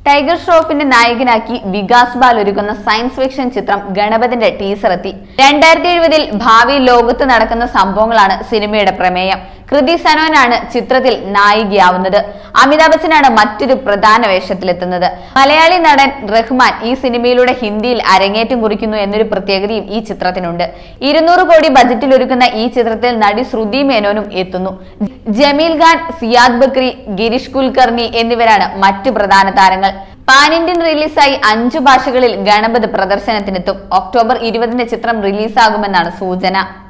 tiger ഷ്രോഫിന്റെ നായകനാക്കി വികാസ് ബാൽ ഒരുക്കുന്ന science fiction ചിത്രം ഗണപതിന്റെ ടീസർ എത്തി രണ്ടായിരത്തി എഴുപതിൽ ഭാവി ലോകത്ത് നടക്കുന്ന സംഭവങ്ങളാണ് സിനിമയുടെ പ്രമേയം കൃതി സനോനാണ് ചിത്രത്തിൽ നായികയാവുന്നത് അമിതാഭ് ബച്ചനാണ് മറ്റൊരു പ്രധാന വേഷത്തിലെത്തുന്നത് മലയാളി നടൻ റഹ്മാൻ ഈ സിനിമയിലൂടെ ഹിന്ദിയിൽ അരങ്ങേറ്റം കുറിക്കുന്നു എന്നൊരു പ്രത്യേകതയും ഈ ചിത്രത്തിനുണ്ട് ഇരുന്നൂറ് കോടി ബജറ്റിൽ ഒരുക്കുന്ന ഈ ചിത്രത്തിൽ നടി ശ്രുതി മേനോനും എത്തുന്നു ജമീൽ ഖാൻ സിയാദ് ബക്രി ഗിരീഷ് കുൽക്കർണി എന്നിവരാണ് മറ്റു പ്രധാന താരങ്ങൾ പാൻ ഇന്ത്യൻ റിലീസായി അഞ്ചു ഭാഷകളിൽ ഗണപത് പ്രദർശനത്തിനെത്തും ഒക്ടോബർ ഇരുപതിന് ചിത്രം റിലീസാകുമെന്നാണ് സൂചന